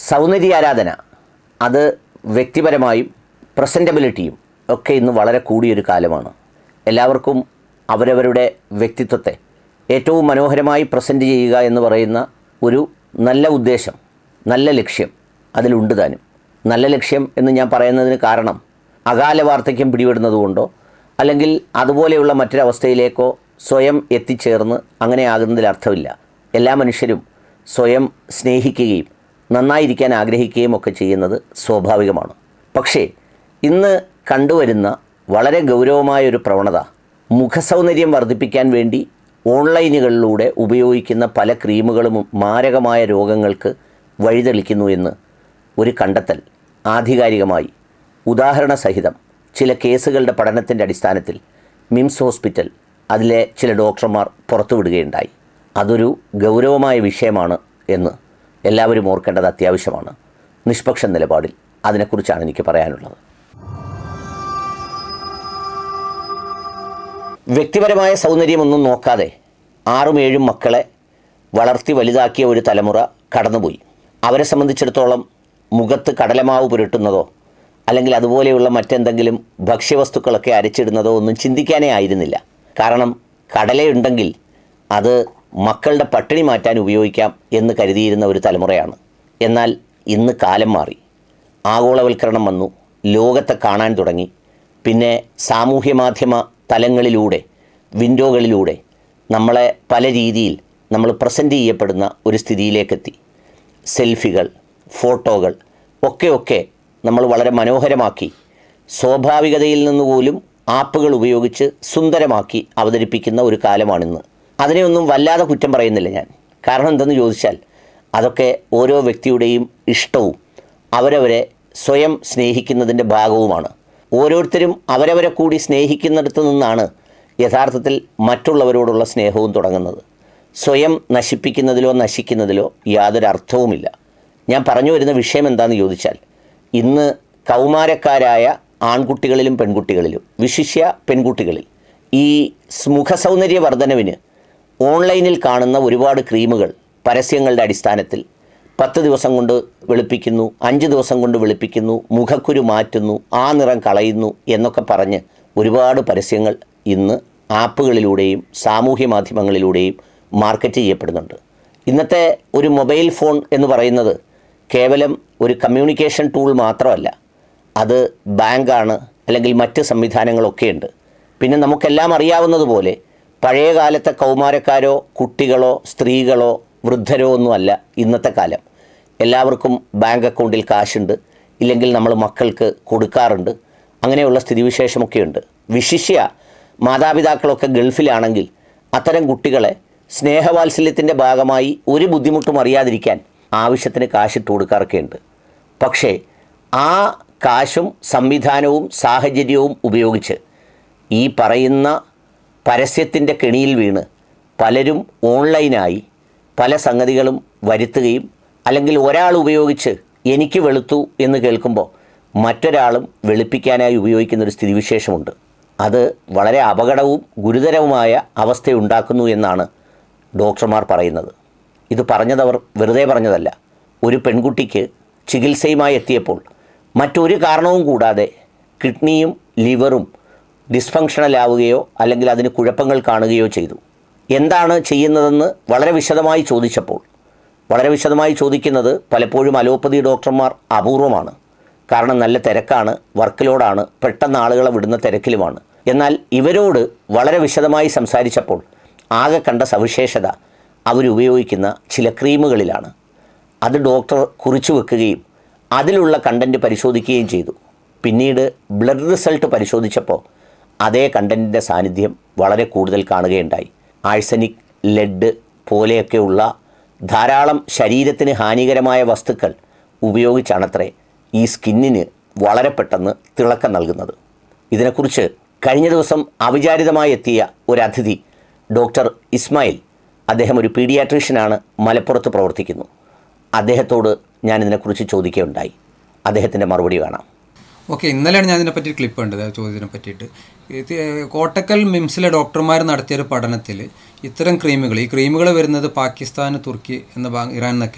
സൗന്ദര്യാരാധന അത് വ്യക്തിപരമായും പ്രസൻറ്റബിലിറ്റിയും ഒക്കെ ഇന്ന് വളരെ കൂടിയൊരു കാലമാണ് എല്ലാവർക്കും അവരവരുടെ വ്യക്തിത്വത്തെ ഏറ്റവും മനോഹരമായി പ്രസൻറ്റ് ചെയ്യുക എന്ന് പറയുന്ന ഒരു നല്ല ഉദ്ദേശം നല്ല ലക്ഷ്യം അതിലുണ്ട് താനും നല്ല ലക്ഷ്യം എന്ന് ഞാൻ പറയുന്നതിന് കാരണം അകാല വാർദ്ധക്യം പിടിപെടുന്നതുകൊണ്ടോ അല്ലെങ്കിൽ അതുപോലെയുള്ള മറ്റൊരവസ്ഥയിലേക്കോ സ്വയം എത്തിച്ചേർന്ന് അങ്ങനെ ആകുന്നതിൽ അർത്ഥമില്ല എല്ലാ മനുഷ്യരും സ്വയം സ്നേഹിക്കുകയും നന്നായിരിക്കാൻ ആഗ്രഹിക്കുകയും ഒക്കെ ചെയ്യുന്നത് സ്വാഭാവികമാണ് പക്ഷേ ഇന്ന് കണ്ടുവരുന്ന വളരെ ഗൗരവമായ ഒരു പ്രവണത മുഖസൗന്ദര്യം വർദ്ധിപ്പിക്കാൻ വേണ്ടി ഓൺലൈനുകളിലൂടെ ഉപയോഗിക്കുന്ന പല ക്രീമുകളും മാരകമായ രോഗങ്ങൾക്ക് വഴിതെളിക്കുന്നു എന്ന് ഒരു കണ്ടെത്തൽ ആധികാരികമായി ഉദാഹരണ സഹിതം ചില കേസുകളുടെ പഠനത്തിൻ്റെ അടിസ്ഥാനത്തിൽ മിംസ് ഹോസ്പിറ്റൽ അതിലെ ചില ഡോക്ടർമാർ പുറത്തുവിടുകയുണ്ടായി അതൊരു ഗൗരവമായ വിഷയമാണ് എന്ന് എല്ലാവരും ഓർക്കേണ്ടത് അത്യാവശ്യമാണ് നിഷ്പക്ഷ നിലപാടിൽ അതിനെക്കുറിച്ചാണ് എനിക്ക് പറയാനുള്ളത് വ്യക്തിപരമായ സൗന്ദര്യമൊന്നും നോക്കാതെ ആറും ഏഴും മക്കളെ വളർത്തി വലുതാക്കിയ ഒരു തലമുറ കടന്നുപോയി അവരെ സംബന്ധിച്ചിടത്തോളം മുഖത്ത് കടലമാവ് പുരട്ടുന്നതോ അല്ലെങ്കിൽ അതുപോലെയുള്ള മറ്റെന്തെങ്കിലും ഭക്ഷ്യവസ്തുക്കളൊക്കെ അരച്ചിടുന്നതോ ഒന്നും ചിന്തിക്കാനേ ആയിരുന്നില്ല കാരണം കടലയുണ്ടെങ്കിൽ അത് മക്കളുടെ പട്ടിണി മാറ്റാൻ ഉപയോഗിക്കാം എന്ന് കരുതിയിരുന്ന ഒരു തലമുറയാണ് എന്നാൽ ഇന്ന് കാലം മാറി ആഗോളവൽക്കരണം വന്നു ലോകത്തെ കാണാൻ തുടങ്ങി പിന്നെ സാമൂഹ്യ മാധ്യമ തലങ്ങളിലൂടെ വിൻഡോകളിലൂടെ നമ്മളെ പല രീതിയിൽ നമ്മൾ പ്രസൻറ്റ് ചെയ്യപ്പെടുന്ന ഒരു സ്ഥിതിയിലേക്കെത്തി സെൽഫികൾ ഫോട്ടോകൾ ഒക്കെ ഒക്കെ നമ്മൾ വളരെ മനോഹരമാക്കി സ്വാഭാവികതയിൽ നിന്ന് പോലും ആപ്പുകൾ ഉപയോഗിച്ച് സുന്ദരമാക്കി അവതരിപ്പിക്കുന്ന ഒരു കാലമാണിന്ന് അതിനെയൊന്നും വല്ലാതെ കുറ്റം പറയുന്നില്ല ഞാൻ കാരണം എന്തെന്ന് ചോദിച്ചാൽ അതൊക്കെ ഓരോ വ്യക്തിയുടെയും ഇഷ്ടവും അവരവരെ സ്വയം സ്നേഹിക്കുന്നതിൻ്റെ ഭാഗവുമാണ് ഓരോരുത്തരും അവരവരെ കൂടി സ്നേഹിക്കുന്നിടത്ത് നിന്നാണ് യഥാർത്ഥത്തിൽ മറ്റുള്ളവരോടുള്ള സ്നേഹവും തുടങ്ങുന്നത് സ്വയം നശിപ്പിക്കുന്നതിലോ നശിക്കുന്നതിലോ യാതൊരു അർത്ഥവുമില്ല ഞാൻ പറഞ്ഞു വരുന്ന വിഷയം എന്താണെന്ന് ചോദിച്ചാൽ ഇന്ന് കൗമാരക്കാരായ ആൺകുട്ടികളിലും പെൺകുട്ടികളിലും വിശിഷ്യ പെൺകുട്ടികളിൽ ഈ മുഖസൗന്ദര്യ വർധനവിന് ഓൺലൈനിൽ കാണുന്ന ഒരുപാട് ക്രീമുകൾ പരസ്യങ്ങളുടെ അടിസ്ഥാനത്തിൽ പത്ത് ദിവസം കൊണ്ട് വെളുപ്പിക്കുന്നു അഞ്ച് ദിവസം കൊണ്ട് വെളുപ്പിക്കുന്നു മുഖക്കുരു മാറ്റുന്നു ആ നിറം കളയുന്നു എന്നൊക്കെ പറഞ്ഞ് ഒരുപാട് പരസ്യങ്ങൾ ഇന്ന് ആപ്പുകളിലൂടെയും സാമൂഹ്യ മാധ്യമങ്ങളിലൂടെയും മാർക്കറ്റ് ചെയ്യപ്പെടുന്നുണ്ട് ഇന്നത്തെ ഒരു മൊബൈൽ ഫോൺ എന്ന് പറയുന്നത് കേവലം ഒരു കമ്മ്യൂണിക്കേഷൻ ടൂൾ മാത്രമല്ല അത് ബാങ്കാണ് അല്ലെങ്കിൽ മറ്റ് സംവിധാനങ്ങളൊക്കെയുണ്ട് പിന്നെ നമുക്കെല്ലാം അറിയാവുന്നതുപോലെ പഴയ കാലത്തെ കൗമാരക്കാരോ കുട്ടികളോ സ്ത്രീകളോ വൃദ്ധരോ ഒന്നുമല്ല ഇന്നത്തെ കാലം എല്ലാവർക്കും ബാങ്ക് അക്കൗണ്ടിൽ കാശുണ്ട് ഇല്ലെങ്കിൽ നമ്മൾ മക്കൾക്ക് കൊടുക്കാറുണ്ട് അങ്ങനെയുള്ള സ്ഥിതിവിശേഷമൊക്കെയുണ്ട് വിശിഷ്യ മാതാപിതാക്കളൊക്കെ ഗൾഫിലാണെങ്കിൽ അത്തരം കുട്ടികളെ സ്നേഹവാത്സല്യത്തിൻ്റെ ഭാഗമായി ഒരു ബുദ്ധിമുട്ടും അറിയാതിരിക്കാൻ ആവശ്യത്തിന് കാശിട്ട് കൊടുക്കാറൊക്കെ ഉണ്ട് പക്ഷേ ആ കാശും സംവിധാനവും സാഹചര്യവും ഉപയോഗിച്ച് ഈ പറയുന്ന പരസ്യത്തിൻ്റെ കെണിയിൽ വീണ് പലരും ഓൺലൈനായി പല സംഗതികളും വരുത്തുകയും അല്ലെങ്കിൽ ഒരാൾ ഉപയോഗിച്ച് എനിക്ക് വെളുത്തു എന്ന് കേൾക്കുമ്പോൾ മറ്റൊരാളും വെളുപ്പിക്കാനായി ഉപയോഗിക്കുന്ന ഒരു സ്ഥിതിവിശേഷമുണ്ട് അത് വളരെ അപകടവും ഗുരുതരവുമായ അവസ്ഥയുണ്ടാക്കുന്നു എന്നാണ് ഡോക്ടർമാർ പറയുന്നത് ഇത് പറഞ്ഞതവർ വെറുതെ പറഞ്ഞതല്ല ഒരു പെൺകുട്ടിക്ക് ചികിത്സയുമായി എത്തിയപ്പോൾ മറ്റൊരു കാരണവും കൂടാതെ കിഡ്നിയും ലിവറും ഡിസ്ഫങ്ഷണൽ ആവുകയോ അല്ലെങ്കിൽ അതിന് കുഴപ്പങ്ങൾ കാണുകയോ ചെയ്തു എന്താണ് ചെയ്യുന്നതെന്ന് വളരെ വിശദമായി ചോദിച്ചപ്പോൾ വളരെ വിശദമായി ചോദിക്കുന്നത് പലപ്പോഴും അലോപ്പതി ഡോക്ടർമാർ അപൂർവമാണ് കാരണം നല്ല തിരക്കാണ് വർക്ക് ലോഡാണ് പെട്ടെന്ന് ആളുകളെ വിടുന്ന തിരക്കിലുമാണ് എന്നാൽ ഇവരോട് വളരെ വിശദമായി സംസാരിച്ചപ്പോൾ ആകെ കണ്ട സവിശേഷത അവരുപയോഗിക്കുന്ന ചില ക്രീമുകളിലാണ് അത് ഡോക്ടർ കുറിച്ചു വെക്കുകയും അതിലുള്ള കണ്ടൻറ്റ് പരിശോധിക്കുകയും ചെയ്തു പിന്നീട് ബ്ലഡ് റിസൾട്ട് പരിശോധിച്ചപ്പോൾ അതേ കണ്ടൻറ്റിൻ്റെ സാന്നിധ്യം വളരെ കൂടുതൽ കാണുകയുണ്ടായി ആഴ്സനിക് ലെഡ് പോലെയൊക്കെയുള്ള ധാരാളം ശരീരത്തിന് ഹാനികരമായ വസ്തുക്കൾ ഉപയോഗിച്ചാണത്രേ ഈ സ്കിന്നിന് വളരെ പെട്ടെന്ന് തിളക്കം നൽകുന്നത് ഇതിനെക്കുറിച്ച് കഴിഞ്ഞ ദിവസം അവിചാരിതമായി എത്തിയ ഒരു അതിഥി ഡോക്ടർ ഇസ്മായിൽ അദ്ദേഹം ഒരു പീഡിയാട്രീഷ്യനാണ് മലപ്പുറത്ത് പ്രവർത്തിക്കുന്നു അദ്ദേഹത്തോട് ഞാൻ ഇതിനെക്കുറിച്ച് ചോദിക്കുകയുണ്ടായി അദ്ദേഹത്തിൻ്റെ മറുപടി കാണാം ഓക്കെ ഇന്നലെയാണ് ഞാൻ ഇതിനെപ്പറ്റി ക്ലിപ്പ് കണ്ടത് ആ ചോദ്യത്തിനെ പറ്റിയിട്ട് ഇത് കോട്ടക്കൽ മിംസിലെ ഡോക്ടർമാർ നടത്തിയൊരു പഠനത്തിൽ ഇത്തരം ക്രീമുകൾ ഈ ക്രീമുകൾ വരുന്നത് പാകിസ്ഥാൻ തുർക്കി എന്ന ഭാഗം ഇറാൻ എന്നൊക്കെയാണ്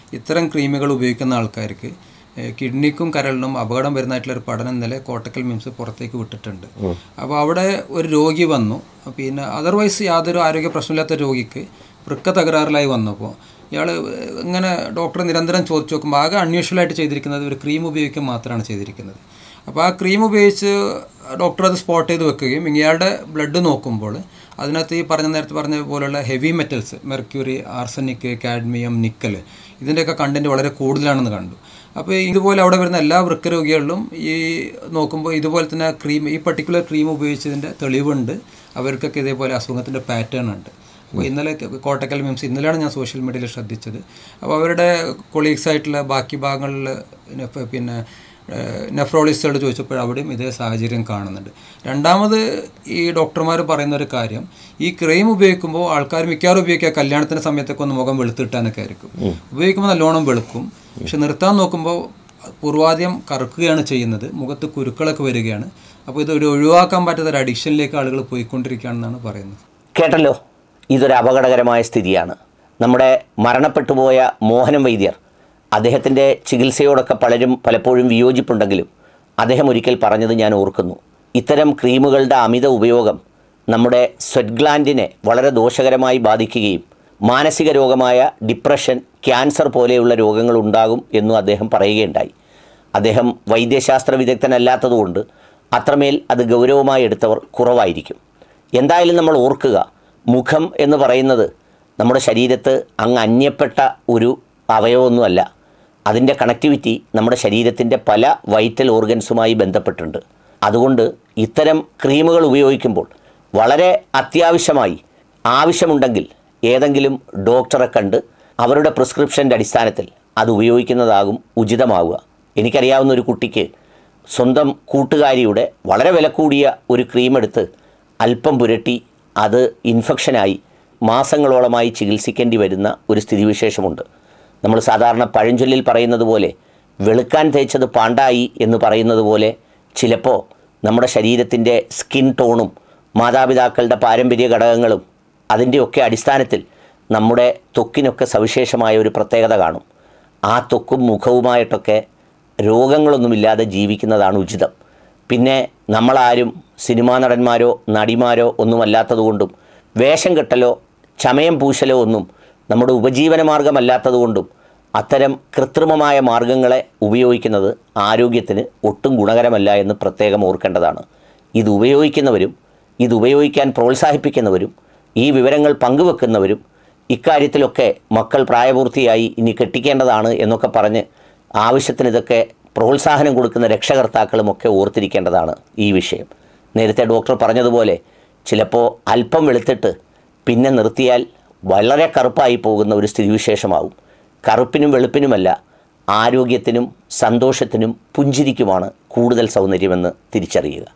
ഇത്തരം ക്രീമുകൾ ഉപയോഗിക്കുന്ന ആൾക്കാർക്ക് ഏഹ് കിഡ്നിക്കും കരളിനും അപകടം വരുന്നതായിട്ടുള്ള ഒരു പഠനം ഇന്നലെ കോട്ടക്കൽ മിംസ് പുറത്തേക്ക് വിട്ടിട്ടുണ്ട് അപ്പോൾ അവിടെ ഒരു രോഗി വന്നു പിന്നെ അതർവൈസ് യാതൊരു ആരോഗ്യ പ്രശ്നമില്ലാത്ത രോഗിക്ക് വൃക്ക തകരാറിലായി വന്നപ്പോൾ ഇയാൾ ഇങ്ങനെ ഡോക്ടർ നിരന്തരം ചോദിച്ചു നോക്കുമ്പോൾ ആകെ അൺയൂഷ്വലായിട്ട് ചെയ്തിരിക്കുന്നത് ഒരു ക്രീം ഉപയോഗിക്കുക മാത്രമാണ് ചെയ്തിരിക്കുന്നത് അപ്പോൾ ആ ക്രീം ഉപയോഗിച്ച് ഡോക്ടർ അത് സ്പോട്ട് ചെയ്ത് വെക്കുകയും ഇയാളുടെ ബ്ലഡ് നോക്കുമ്പോൾ അതിനകത്ത് ഈ പറഞ്ഞ നേരത്തെ പറഞ്ഞ പോലുള്ള heavy metals mercury arsenic cadmium nickel ഇതിൻ്റെയൊക്കെ കണ്ടൻറ്റ് വളരെ കൂടുതലാണെന്ന് കണ്ടു അപ്പോൾ ഇതുപോലെ അവിടെ വരുന്ന എല്ലാ വൃക്കരോഗികളിലും ഈ നോക്കുമ്പോൾ ഇതുപോലെ തന്നെ ക്രീം ഈ പർട്ടിക്കുലർ ക്രീം ഉപയോഗിച്ചതിൻ്റെ തെളിവുണ്ട് അവർക്കൊക്കെ ഇതേപോലെ അസുഖത്തിൻ്റെ പാറ്റേൺ ഉണ്ട് അപ്പോൾ ഇന്നലെ കോട്ടക്കൽ മിംസ് ഇന്നലെയാണ് ഞാൻ സോഷ്യൽ മീഡിയയിൽ ശ്രദ്ധിച്ചത് അപ്പോൾ അവരുടെ കൊളീഗ്സ് ആയിട്ടുള്ള ബാക്കി ഭാഗങ്ങളിൽ പിന്നെ നെഫ്രോളിസ്റ്റുകൾ ചോദിച്ചപ്പോൾ അവിടെയും ഇതേ സാഹചര്യം കാണുന്നുണ്ട് രണ്ടാമത് ഈ ഡോക്ടർമാർ പറയുന്ന ഒരു കാര്യം ഈ ക്രീം ഉപയോഗിക്കുമ്പോൾ ആൾക്കാർ മിക്കവാറും ഉപയോഗിക്കുക കല്യാണത്തിൻ്റെ സമയത്തൊക്കെ ഒന്ന് മുഖം വെളുത്തിട്ടാനൊക്കെ ആയിരിക്കും ഉപയോഗിക്കുമ്പോൾ നല്ലോണം വെളുക്കും പക്ഷെ നിർത്താൻ നോക്കുമ്പോൾ പൂർവാദ്യം കറുക്കുകയാണ് ചെയ്യുന്നത് മുഖത്ത് കുരുക്കളൊക്കെ വരികയാണ് അപ്പോൾ ഇത് ഒരു ഒഴിവാക്കാൻ പറ്റാത്ത ഒരു അഡിക്ഷനിലേക്ക് ആളുകൾ പോയിക്കൊണ്ടിരിക്കുകയാണെന്നാണ് പറയുന്നത് കേട്ടല്ലോ ഇതൊരു അപകടകരമായ സ്ഥിതിയാണ് നമ്മുടെ മരണപ്പെട്ടുപോയ മോഹനം വൈദ്യർ അദ്ദേഹത്തിൻ്റെ ചികിത്സയോടൊക്കെ പലരും പലപ്പോഴും വിയോജിപ്പുണ്ടെങ്കിലും അദ്ദേഹം ഒരിക്കൽ പറഞ്ഞത് ഞാൻ ഓർക്കുന്നു ഇത്തരം ക്രീമുകളുടെ അമിത ഉപയോഗം നമ്മുടെ സ്വെറ്റ് ഗ്ലാൻഡിനെ വളരെ ദോഷകരമായി ബാധിക്കുകയും മാനസിക രോഗമായ ഡിപ്രഷൻ ക്യാൻസർ പോലെയുള്ള രോഗങ്ങൾ ഉണ്ടാകും എന്നും അദ്ദേഹം പറയുകയുണ്ടായി അദ്ദേഹം വൈദ്യശാസ്ത്ര വിദഗ്ധനല്ലാത്തതുകൊണ്ട് അത്രമേൽ അത് ഗൗരവമായി എടുത്തവർ കുറവായിരിക്കും എന്തായാലും നമ്മൾ ഓർക്കുക മുഖം എന്ന് പറയുന്നത് നമ്മുടെ ശരീരത്ത് അങ്ങ് അന്യപ്പെട്ട ഒരു അവയവമൊന്നുമല്ല അതിൻ്റെ കണക്ടിവിറ്റി നമ്മുടെ ശരീരത്തിൻ്റെ പല വൈറ്റൽ ഓർഗൻസുമായി ബന്ധപ്പെട്ടുണ്ട് അതുകൊണ്ട് ഇത്തരം ക്രീമുകൾ ഉപയോഗിക്കുമ്പോൾ വളരെ അത്യാവശ്യമായി ആവശ്യമുണ്ടെങ്കിൽ ഏതെങ്കിലും ഡോക്ടറെ കണ്ട് അവരുടെ പ്രിസ്ക്രിപ്ഷൻ്റെ അടിസ്ഥാനത്തിൽ അത് ഉപയോഗിക്കുന്നതാകും ഉചിതമാവുക എനിക്കറിയാവുന്ന ഒരു കുട്ടിക്ക് സ്വന്തം കൂട്ടുകാരിയുടെ വളരെ വില കൂടിയ ഒരു ക്രീം എടുത്ത് അല്പം പുരട്ടി അത് ഇൻഫെക്ഷനായി മാസങ്ങളോളമായി ചികിത്സിക്കേണ്ടി വരുന്ന ഒരു സ്ഥിതിവിശേഷമുണ്ട് നമ്മൾ സാധാരണ പഴഞ്ചൊല്ലിൽ പറയുന്നത് പോലെ വെളുക്കാൻ തേച്ചത് പാണ്ടായി എന്ന് പറയുന്നത് പോലെ ചിലപ്പോൾ നമ്മുടെ ശരീരത്തിൻ്റെ സ്കിൻ ടോണും മാതാപിതാക്കളുടെ പാരമ്പര്യ ഘടകങ്ങളും അതിൻ്റെയൊക്കെ അടിസ്ഥാനത്തിൽ നമ്മുടെ ത്വക്കിനൊക്കെ സവിശേഷമായ ഒരു പ്രത്യേകത കാണും ആ ത്വക്കും മുഖവുമായിട്ടൊക്കെ രോഗങ്ങളൊന്നുമില്ലാതെ ജീവിക്കുന്നതാണ് ഉചിതം പിന്നെ നമ്മളാരും സിനിമാ നടന്മാരോ നടിമാരോ ഒന്നുമല്ലാത്തതുകൊണ്ടും വേഷം കെട്ടലോ ചമയം പൂശലോ ഒന്നും നമ്മുടെ ഉപജീവന മാർഗമല്ലാത്തതുകൊണ്ടും അത്തരം കൃത്രിമമായ മാർഗങ്ങളെ ഉപയോഗിക്കുന്നത് ആരോഗ്യത്തിന് ഒട്ടും ഗുണകരമല്ല എന്ന് പ്രത്യേകം ഓർക്കേണ്ടതാണ് ഇത് ഉപയോഗിക്കുന്നവരും ഇത് ഉപയോഗിക്കാൻ പ്രോത്സാഹിപ്പിക്കുന്നവരും ഈ വിവരങ്ങൾ പങ്കുവെക്കുന്നവരും ഇക്കാര്യത്തിലൊക്കെ മക്കൾ പ്രായപൂർത്തിയായി ഇനി കെട്ടിക്കേണ്ടതാണ് എന്നൊക്കെ പറഞ്ഞ് ആവശ്യത്തിന് ഇതൊക്കെ പ്രോത്സാഹനം കൊടുക്കുന്ന രക്ഷകർത്താക്കളുമൊക്കെ ഓർത്തിരിക്കേണ്ടതാണ് ഈ വിഷയം നേരത്തെ ഡോക്ടർ പറഞ്ഞതുപോലെ ചിലപ്പോൾ അല്പം വെളുത്തിട്ട് പിന്നെ നിർത്തിയാൽ വളരെ കറുപ്പായി പോകുന്ന ഒരു സ്ഥിതിവിശേഷമാവും കറുപ്പിനും വെളുപ്പിനുമല്ല ആരോഗ്യത്തിനും സന്തോഷത്തിനും പുഞ്ചിരിക്കുമാണ് കൂടുതൽ സൗന്ദര്യമെന്ന് തിരിച്ചറിയുക